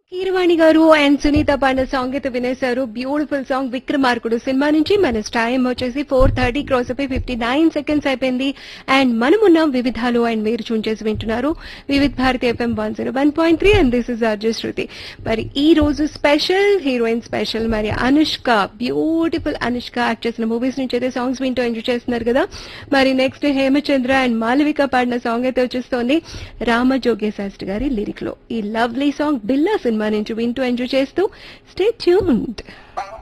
కీరవాణి గారు అండ్ సునీత పాండ సాంగ్ అయితే వినేశారు బ్యూటిఫుల్ సాంగ్ విక్రమార్కుడు సినిమా నుంచి మన టైం వచ్చేసి ఫోర్ థర్టీ క్రాస్ అయిపోయి ఫిఫ్టీ నైన్ సెకండ్స్ అయిపోయింది అండ్ మనం ఉన్నాం వివిధాలు అండ్ మీరు చూన్ చేసి వింటున్నారు Vividh Bharati FM one zero one point three and this is RJ Shruti మరి ఈ రోజు స్పెషల్ హీరోయిన్ స్పెషల్ మరి అనుష్క బ్యూటిఫుల్ అనుష్క యాక్ట్ చేసిన మూవీస్ నుంచి అయితే సాంగ్స్ వింటూ ఎంజాయ్ చేస్తున్నారు కదా మరి నెక్స్ట్ హేమచంద్ర అండ్ మాలవిక పాడిన సాంగ్ అయితే వచ్చేస్తోంది రామజోగే శాస్త్రి గారి లిరిక్ లో ఈ లవ్లీ సాంగ్ బిల్లా సినిమా నుంచి వింటూ ఎంజాయ్ చేస్తూ స్టే ట్యూన్డ్